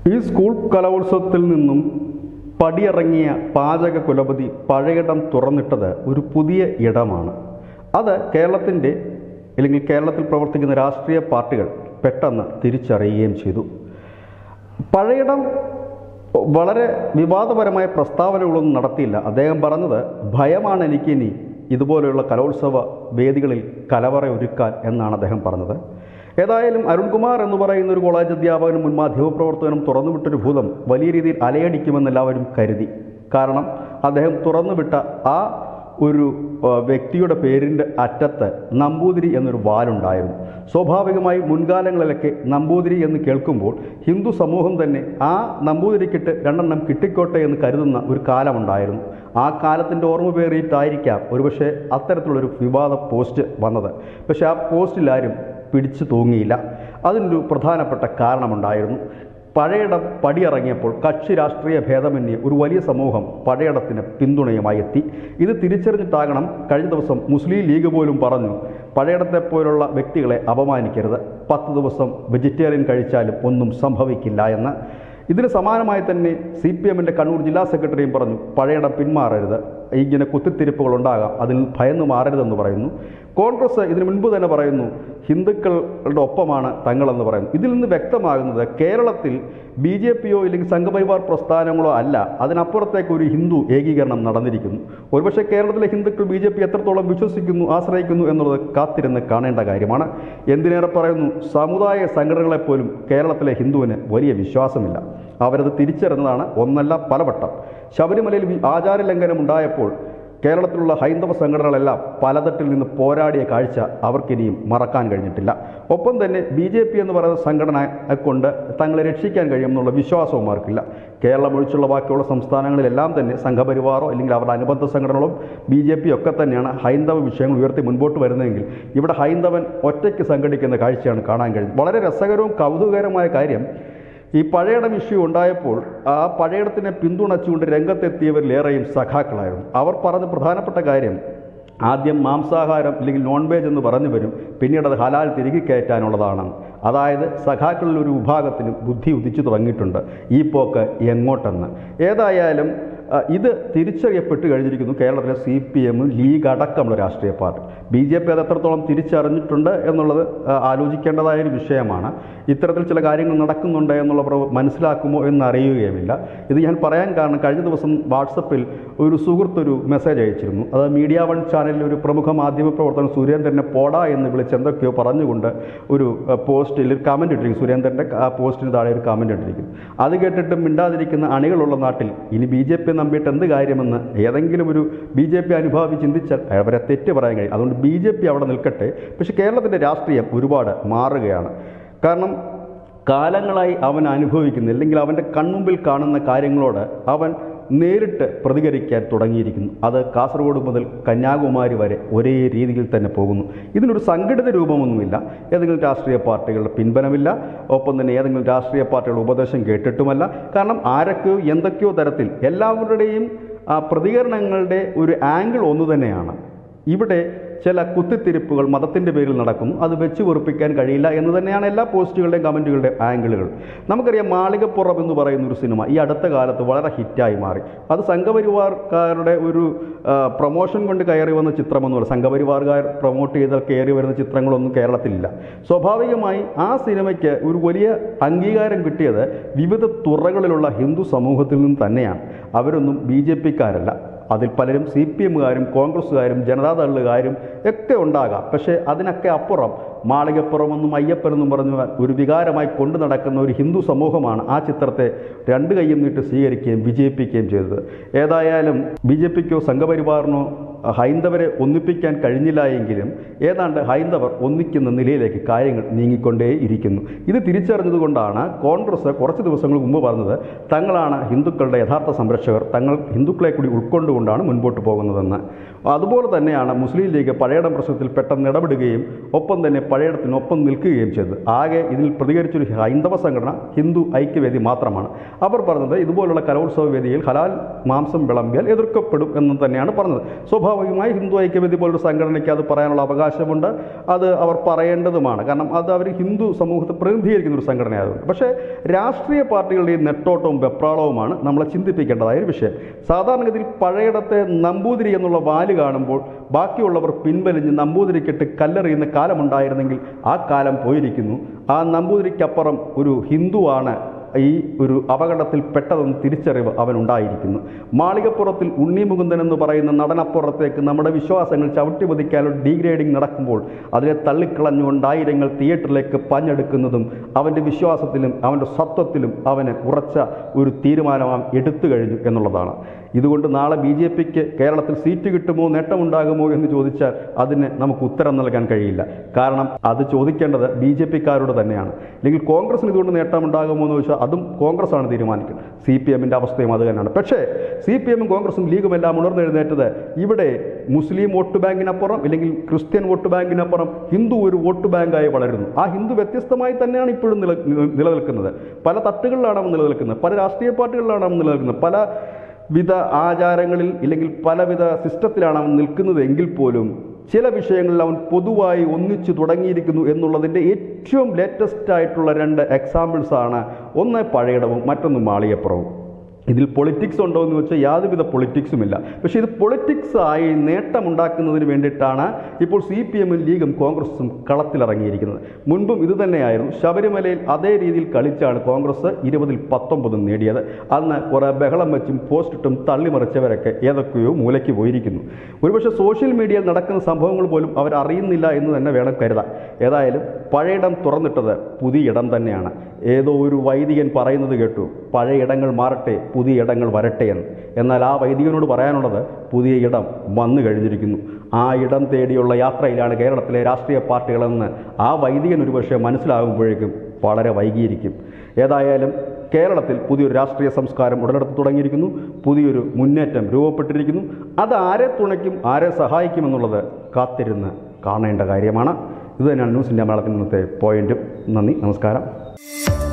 ഈ സ്കൂൾ കലോത്സവത്തിൽ നിന്നും പടിയിറങ്ങിയ പാചക കുലപതി പഴയിടം തുറന്നിട്ടത് ഒരു പുതിയ ഇടമാണ് അത് കേരളത്തിൻ്റെ അല്ലെങ്കിൽ കേരളത്തിൽ പ്രവർത്തിക്കുന്ന രാഷ്ട്രീയ പാർട്ടികൾ പെട്ടെന്ന് തിരിച്ചറിയുകയും ചെയ്തു പഴയിടം വളരെ വിവാദപരമായ പ്രസ്താവനകളൊന്നും നടത്തിയില്ല അദ്ദേഹം പറഞ്ഞത് ഭയമാണ് എനിക്കിനി ഇതുപോലെയുള്ള കലോത്സവ വേദികളിൽ കലവറ ഒരുക്കാൻ എന്നാണ് അദ്ദേഹം പറഞ്ഞത് ഏതായാലും അരുൺകുമാർ എന്ന് പറയുന്ന ഒരു കോളേജ് അധ്യാപകനും മുൻ മാധ്യമപ്രവർത്തകനും തുറന്നുവിട്ടൊരു ഭൂതം വലിയ രീതിയിൽ അലയടിക്കുമെന്ന് എല്ലാവരും കരുതി കാരണം അദ്ദേഹം തുറന്നുവിട്ട ആ ഒരു ആ, വ്യക്തിയുടെ പേരിൻ്റെ അറ്റത്ത് നമ്പൂതിരി എന്നൊരു വാലുണ്ടായിരുന്നു സ്വാഭാവികമായി മുൻകാലങ്ങളിലൊക്കെ നമ്പൂതിരി എന്ന് കേൾക്കുമ്പോൾ ഹിന്ദു സമൂഹം തന്നെ ആ നമ്പൂതിരിക്കിട്ട് രണ്ടെണ്ണം കിട്ടിക്കോട്ടെ എന്ന് കരുതുന്ന ഒരു കാലമുണ്ടായിരുന്നു ആ കാലത്തിൻ്റെ ഓർമ്മ പേറിയിട്ടായിരിക്കാം ഒരുപക്ഷെ അത്തരത്തിലുള്ളൊരു വിവാദ പോസ്റ്റ് വന്നത് പക്ഷേ ആ പോസ്റ്റിൽ ആരും പിടിച്ചു തൂങ്ങിയില്ല അതിനൊരു പ്രധാനപ്പെട്ട കാരണമുണ്ടായിരുന്നു പഴയിടം പടിയിറങ്ങിയപ്പോൾ കക്ഷി രാഷ്ട്രീയ ഭേദമന്യേ ഒരു വലിയ സമൂഹം പഴയിടത്തിന് പിന്തുണയുമായി എത്തി ഇത് തിരിച്ചറിഞ്ഞിട്ടാകണം കഴിഞ്ഞ ദിവസം മുസ്ലിം ലീഗ് പോലും പറഞ്ഞു പഴയിടത്തെ പോലുള്ള വ്യക്തികളെ അപമാനിക്കരുത് പത്ത് ദിവസം വെജിറ്റേറിയൻ കഴിച്ചാലും ഒന്നും സംഭവിക്കില്ല എന്ന് ഇതിന് സമാനമായി തന്നെ സി പി എമ്മിൻ്റെ കണ്ണൂർ ജില്ലാ സെക്രട്ടറിയും പറഞ്ഞു പഴയിടം പിന്മാറരുത് ഇങ്ങനെ കുത്തിത്തിരിപ്പുകൾ ഉണ്ടാകാം അതിൽ ഭയന്ന് മാറരുതെന്ന് പറയുന്നു കോൺഗ്രസ് ഇതിനു മുൻപ് തന്നെ പറയുന്നു ഹിന്ദുക്കളുടെ ഒപ്പമാണ് തങ്ങളെന്ന് പറയുന്നു ഇതിൽ നിന്ന് വ്യക്തമാകുന്നത് കേരളത്തിൽ ബി ജെ പിയോ ഇല്ലെങ്കിൽ സംഘപരിവാർ പ്രസ്ഥാനങ്ങളോ അല്ല അതിനപ്പുറത്തേക്ക് ഒരു ഹിന്ദു ഏകീകരണം നടന്നിരിക്കുന്നു ഒരുപക്ഷെ കേരളത്തിലെ ഹിന്ദുക്കൾ ബി ജെ പി എത്രത്തോളം വിശ്വസിക്കുന്നു ആശ്രയിക്കുന്നു എന്നുള്ളത് കാത്തിരുന്ന് കാണേണ്ട കാര്യമാണ് എന്തിനേറെ പറയുന്നു സമുദായ സംഘടനകളെപ്പോലും കേരളത്തിലെ ഹിന്ദുവിന് വലിയ വിശ്വാസമില്ല അവരത് തിരിച്ചറിഞ്ഞതാണ് ഒന്നല്ല പലവട്ടം ശബരിമലയിൽ വി- ആചാരലംഘനം ഉണ്ടായപ്പോൾ കേരളത്തിലുള്ള ഹൈന്ദവ സംഘടനകളെല്ലാം പലതട്ടിൽ നിന്ന് പോരാടിയ കാഴ്ച അവർക്കിനിയും മറക്കാൻ കഴിഞ്ഞിട്ടില്ല ഒപ്പം തന്നെ ബി ജെ പി എന്ന് പറയുന്ന സംഘടന കൊണ്ട് തങ്ങളെ രക്ഷിക്കാൻ കഴിയുമെന്നുള്ള വിശ്വാസവും അവർക്കില്ല കേരളം ഒഴിച്ചുള്ള ബാക്കിയുള്ള സംസ്ഥാനങ്ങളിലെല്ലാം തന്നെ സംഘപരിവാറോ അല്ലെങ്കിൽ അവരുടെ അനുബന്ധ സംഘടനകളും ബി ജെ പി ഒക്കെ തന്നെയാണ് ഹൈന്ദവ വിഷയങ്ങൾ ഉയർത്തി മുൻപോട്ട് വരുന്നതെങ്കിൽ ഇവിടെ ഹൈന്ദവൻ ഒറ്റയ്ക്ക് സംഘടിക്കുന്ന കാഴ്ചയാണ് കാണാൻ കഴിയുന്നത് വളരെ രസകരവും കൗതുകകരമായ കാര്യം ഈ പഴയിടം ഇഷ്യൂ ഉണ്ടായപ്പോൾ ആ പഴയിടത്തിനെ പിന്തുണച്ചുകൊണ്ട് രംഗത്തെത്തിയവരിലേറെയും സഖാക്കളായിരുന്നു അവർ പറഞ്ഞ പ്രധാനപ്പെട്ട കാര്യം ആദ്യം മാംസാഹാരം അല്ലെങ്കിൽ നോൺ വെജ് എന്ന് പറഞ്ഞു വരും പിന്നീട് അത് ഹലാൽ തിരികെ കയറ്റാനുള്ളതാണ് അതായത് സഖാക്കളിൽ ഒരു വിഭാഗത്തിന് ബുദ്ധി ഉദിച്ചു തുടങ്ങിയിട്ടുണ്ട് ഈ പോക്ക് എങ്ങോട്ടെന്ന് ഏതായാലും ആ, ഇത് തിരിച്ചറിയപ്പെട്ട് കഴിഞ്ഞിരിക്കുന്നു കേരളത്തിലെ സി പി എമ്മും ലീഗ് അടക്കമുള്ള രാഷ്ട്രീയ പാർട്ടി ബി ജെ പി അത് എത്രത്തോളം തിരിച്ചറിഞ്ഞിട്ടുണ്ട് എന്നുള്ളത് ആ, ആലോചിക്കേണ്ടതായ ഒരു വിഷയമാണ് ഇത്തരത്തിൽ ചില കാര്യങ്ങൾ നടക്കുന്നുണ്ട് എന്നുള്ള പ്ര- മനസ്സിലാക്കുമോ എന്നറിയുകയുമില്ല ഇത് ഞാൻ പറയാൻ കാരണം കഴിഞ്ഞ ദിവസം വാട്സപ്പിൽ ഒരു സുഹൃത്ത് ഒരു മെസ്സേജ് അയച്ചിരുന്നു അത് മീഡിയ വൺ ചാനലിൽ ഒരു പ്രമുഖ മാധ്യമ പ്രവർത്തകൻ സുരേന്ദ്രനെ പോടാ എന്ന് വിളിച്ച് എന്തൊക്കെയോ പറഞ്ഞുകൊണ്ട് ഒരു ആ, പോസ്റ്റിൽ ഒരു കമൻറ്റ് ഇട്ടിരിക്കും സുരേന്ദ്രൻ്റെ ആ പോസ്റ്റിന് താഴെ ഒരു കമൻറ്റ് ഇട്ടിരിക്കും അത് കേട്ടിട്ട് മിണ്ടാതിരിക്കുന്ന അണികളുള്ള നാട്ടിൽ ഇനി ബി ജെ പി നമ്പിയിട്ട് എന്ത് കാര്യമെന്ന് ഏതെങ്കിലും ഒരു ബി ജെ പി അനുഭാവി ചിന്തിച്ചാൽ അവരെ തെറ്റ് പറയാൻ കഴിയും അതുകൊണ്ട് ബി ജെ പി അവിടെ നിൽക്കട്ടെ പക്ഷേ കേരളത്തിൻ്റെ രാഷ്ട്രീയം ഒരുപാട് മാറുകയാണ് കാരണം കാലങ്ങളായി അവൻ അനുഭവിക്കുന്ന അല്ലെങ്കിൽ അവൻ്റെ കൺമുമ്പിൽ കാണുന്ന കാര്യങ്ങളോട് അവൻ നേരിട്ട് പ്രതികരിക്കാൻ തുടങ്ങിയിരിക്കുന്നു അത് കാസർഗോഡ് മുതൽ കന്യാകുമാരി വരെ ഒരേ രീതിയിൽ തന്നെ പോകുന്നു ഇതിനൊരു സംഘടിത രൂപമൊന്നുമില്ല ഏതെങ്കിലും രാഷ്ട്രീയ പാർട്ടികളുടെ പിൻബലമില്ല ഒപ്പം തന്നെ ഏതെങ്കിലും രാഷ്ട്രീയ പാർട്ടികളുടെ ഉപദേശം കേട്ടിട്ടുമല്ല കാരണം ആരൊക്കെയോ എന്തൊക്കെയോ തരത്തിൽ എല്ലാവരുടെയും ആ, പ്രതികരണങ്ങളുടെ ഒരു ആംഗിൾ ഒന്നു തന്നെയാണ് ഇവിടെ ചില കുത്തിത്തിരിപ്പുകൾ മതത്തിൻ്റെ പേരിൽ നടക്കുന്നു അത് വെച്ച് വെറുപ്പിക്കാൻ കഴിയില്ല എന്ന് തന്നെയാണ് എല്ലാ പോസ്റ്റുകളുടെയും കമൻറ്റുകളുടെയും ആംഗിളുകൾ നമുക്കറിയാം മാളികപ്പുറം എന്ന് പറയുന്ന ഒരു സിനിമ ഈ അടുത്ത കാലത്ത് വളരെ ഹിറ്റായി മാറി അത് സംഘപരിവാർക്കാരുടെ ഒരു ആ, പ്രൊമോഷൻ കൊണ്ട് കയറി വന്ന ചിത്രമൊന്നുമല്ല സംഘപരിവാർക്കാർ പ്രൊമോട്ട് ചെയ്താൽ കയറി വരുന്ന ചിത്രങ്ങളൊന്നും കേരളത്തിലില്ല സ്വാഭാവികമായി ആ സിനിമയ്ക്ക് ഒരു വലിയ അംഗീകാരം കിട്ടിയത് വിവിധ തുറകളിലുള്ള ഹിന്ദു സമൂഹത്തിൽ നിന്ന് തന്നെയാണ് അവരൊന്നും ബി ജെ പിക്കാരല്ല അതിൽ പലരും സി പി എമ്മുകാരും കോൺഗ്രസ്സുകാരും ജനതാദളുകാരും ഒക്കെ ഉണ്ടാകാം പക്ഷേ അതിനൊക്കെ അപ്പുറം മാളികപ്പുറമെന്നും അയ്യപ്പനെന്നും പറഞ്ഞു ഒരു വികാരമായി കൊണ്ടു നടക്കുന്ന ഒരു ഹിന്ദു സമൂഹമാണ് ആ ചിത്രത്തെ രണ്ട് കൈയും നീട്ടി സ്വീകരിക്കുകയും വിജയിപ്പിക്കുകയും ചെയ്തത് ഏതായാലും ബി ജെ പിക്കോ സംഘപരിവാറിനോ ഹൈന്ദവരെ ഒന്നിപ്പിക്കാൻ കഴിഞ്ഞില്ല എങ്കിലും ഏതാണ്ട് ഹൈന്ദവർ ഒന്നിക്കുന്ന നിലയിലേക്ക് കാര്യങ്ങൾ നീങ്ങിക്കൊണ്ടേ ഇരിക്കുന്നു ഇത് തിരിച്ചറിഞ്ഞതുകൊണ്ടാണ് കോൺഗ്രസ് കുറച്ച് ദിവസങ്ങൾ മുമ്പ് പറഞ്ഞത് തങ്ങളാണ് ഹിന്ദുക്കളുടെ യഥാർത്ഥ സംരക്ഷകർ തങ്ങൾ ഹിന്ദുക്കളെ കൂടി ഉൾക്കൊണ്ടുകൊണ്ടാണ് മുൻപോട്ട് പോകുന്നതെന്ന് അതുപോലെ തന്നെയാണ് മുസ്ലിം ലീഗ് പഴയടം പ്രശ്നത്തിൽ പെട്ടെന്ന് ഇടപെടുകയും ഒപ്പം തന്നെ പഴയടത്തിനൊപ്പം നിൽക്കുകയും ചെയ്തത് ആകെ ഇതിൽ പ്രതികരിച്ചൊരു ഹൈന്ദവ സംഘടന ഹിന്ദു ഐക്യവേദി മാത്രമാണ് അവർ പറഞ്ഞത് ഇതുപോലുള്ള കലോത്സവ വേദിയിൽ ഹലാൽ മാംസം വിളമ്പിയാൽ എതിർക്കപ്പെടും എന്ന് തന്നെയാണ് പറഞ്ഞത് സ്വാഭാവിക സ്വാഭാവികമായി ഹിന്ദു ഐക്യവേദി പോലൊരു സംഘടനയ്ക്ക് അത് പറയാനുള്ള അവകാശമുണ്ട് അത് അവർ പറയേണ്ടതുമാണ് കാരണം അത് അവർ ഹിന്ദു സമൂഹത്തെ പ്രതിനിധീകരിക്കുന്ന ഒരു സംഘടനയായതുകൊണ്ട് പക്ഷേ രാഷ്ട്രീയ പാർട്ടികളുടെ ഈ നെട്ടോട്ടവും വെപ്രാളവുമാണ് നമ്മളെ ചിന്തിപ്പിക്കേണ്ടതായ ഒരു വിഷയം സാധാരണഗതിയിൽ പഴയിടത്തെ നമ്പൂതിരി എന്നുള്ള വാല് കാണുമ്പോൾ ബാക്കിയുള്ളവർ പിൻവലിഞ്ഞ് നമ്പൂതിരിക്കിട്ട് കല്ലെറിയുന്ന കാലമുണ്ടായിരുന്നെങ്കിൽ ആ കാലം പോയിരിക്കുന്നു ആ നമ്പൂതിരിക്കപ്പുറം ഒരു ഹിന്ദുവാണ് ഈ ഒരു അപകടത്തിൽ പെട്ടതെന്ന് തിരിച്ചറിവ് അവനുണ്ടായിരിക്കുന്നു മാളികപ്പുറത്തിൽ ഉണ്ണി മുകുന്ദൻ എന്ന് പറയുന്ന നടനപ്പുറത്തേക്ക് നമ്മുടെ വിശ്വാസങ്ങൾ ചവിട്ടിപതിക്കാനുള്ള ഡീഗ്രേഡിംഗ് നടക്കുമ്പോൾ അതിനെ തള്ളിക്കളഞ്ഞുകൊണ്ട് ആയിരങ്ങൾ തിയേറ്ററിലേക്ക് പഞ്ഞെടുക്കുന്നതും അവൻ്റെ വിശ്വാസത്തിലും അവൻ്റെ സത്വത്തിലും അവന് ഉറച്ച ഒരു തീരുമാനം അവൻ എടുത്തു കഴിഞ്ഞു എന്നുള്ളതാണ് ഇതുകൊണ്ട് നാളെ ബി ജെ പിക്ക് കേരളത്തിൽ സീറ്റ് കിട്ടുമോ നേട്ടമുണ്ടാകുമോ എന്ന് ചോദിച്ചാൽ അതിന് നമുക്ക് ഉത്തരം നൽകാൻ കഴിയില്ല കാരണം അത് ചോദിക്കേണ്ടത് ബി ജെ പിക്കാരോട് തന്നെയാണ് അല്ലെങ്കിൽ കോൺഗ്രസിന് ഇതുകൊണ്ട് നേട്ടമുണ്ടാകുമോ എന്ന് ചോദിച്ചാൽ അതും കോൺഗ്രസ് ആണ് തീരുമാനിക്കുന്നത് സി പി എമ്മിൻ്റെ അവസ്ഥയും അത് തന്നെയാണ് പക്ഷേ സി പി എമ്മും കോൺഗ്രസും ലീഗും എല്ലാം ഉണർന്നെഴുന്നേറ്റത് ഇവിടെ മുസ്ലിം വോട്ട് ബാങ്കിനപ്പുറം അല്ലെങ്കിൽ ക്രിസ്ത്യൻ വോട്ട് ബാങ്കിനപ്പുറം ഹിന്ദു ഒരു വോട്ട് ബാങ്കായി വളരുന്നു ആ ഹിന്ദു വ്യത്യസ്തമായി തന്നെയാണ് ഇപ്പോഴും നില നിലനിൽക്കുന്നത് പല തട്ടുകളിലാണ് അവൻ നിലനിൽക്കുന്നത് പല രാഷ്ട്രീയ പാർട്ടികളിലാണ് അവൻ നിലനിൽക്കുന്നത് പല വിധ ആചാരങ്ങളിൽ ഇല്ലെങ്കിൽ പലവിധ സിസ്റ്റത്തിലാണ് അവൻ നിൽക്കുന്നത് എങ്കിൽ പോലും ചില വിഷയങ്ങളിൽ അവൻ പൊതുവായി ഒന്നിച്ചു തുടങ്ങിയിരിക്കുന്നു എന്നുള്ളതിൻ്റെ ഏറ്റവും ലേറ്റസ്റ്റ് ആയിട്ടുള്ള രണ്ട് എക്സാമ്പിൾസാണ് ഒന്ന് പഴയിടവും മറ്റൊന്ന് മാളികപ്പുറവും ഇതിൽ പൊളിറ്റിക്സ് ഉണ്ടോ എന്ന് വെച്ചാൽ യാതൊരുവിധ പൊളിറ്റിക്സുമില്ല പക്ഷേ ഇത് പൊളിറ്റിക്സ് ആയി നേട്ടമുണ്ടാക്കുന്നതിന് വേണ്ടിയിട്ടാണ് ഇപ്പോൾ സി പി എമ്മും ലീഗും കോൺഗ്രസും കളത്തിലിറങ്ങിയിരിക്കുന്നത് മുൻപും ഇത് തന്നെയായിരുന്നു ശബരിമലയിൽ അതേ രീതിയിൽ കളിച്ചാണ് കോൺഗ്രസ് ഇരുപതിൽ പത്തൊമ്പതും നേടിയത് അന്ന് കുറേ ബഹളം വെച്ചും പോസ്റ്റിട്ടും തള്ളിമറിച്ചവരൊക്കെ ഏതൊക്കെയോ മൂലയ്ക്ക് പോയിരിക്കുന്നു ഒരുപക്ഷെ സോഷ്യൽ മീഡിയയിൽ നടക്കുന്ന സംഭവങ്ങൾ പോലും അവർ അറിയുന്നില്ല എന്ന് തന്നെ വേണം കരുതാൻ ഏതായാലും പഴയിടം തുറന്നിട്ടത് പുതിയ ഇടം തന്നെയാണ് ഏതോ ഒരു വൈദികൻ പറയുന്നത് കേട്ടു പഴയ ഇടങ്ങൾ മാറട്ടെ പുതിയ ഇടങ്ങൾ വരട്ടെ എന്ന് എന്നാൽ ആ വൈദികനോട് പറയാനുള്ളത് പുതിയ ഇടം വന്നു കഴിഞ്ഞിരിക്കുന്നു ആ ഇടം തേടിയുള്ള യാത്രയിലാണ് കേരളത്തിലെ രാഷ്ട്രീയ പാർട്ടികളെന്ന് ആ വൈദികൻ ഒരുപക്ഷെ മനസ്സിലാകുമ്പോഴേക്കും വളരെ വൈകിയിരിക്കും ഏതായാലും കേരളത്തിൽ പുതിയൊരു രാഷ്ട്രീയ സംസ്കാരം ഉടലെടുത്ത് തുടങ്ങിയിരിക്കുന്നു പുതിയൊരു മുന്നേറ്റം രൂപപ്പെട്ടിരിക്കുന്നു അത് ആരെ തുണയ്ക്കും ആരെ സഹായിക്കുമെന്നുള്ളത് കാത്തിരുന്ന് കാണേണ്ട കാര്യമാണ് ഇത് തന്നെയാണ് ന്യൂസ് ഇന്ത്യ മലയാളത്തിൽ ഇന്നത്തെ പോയിന്റും നന്ദി നമസ്കാരം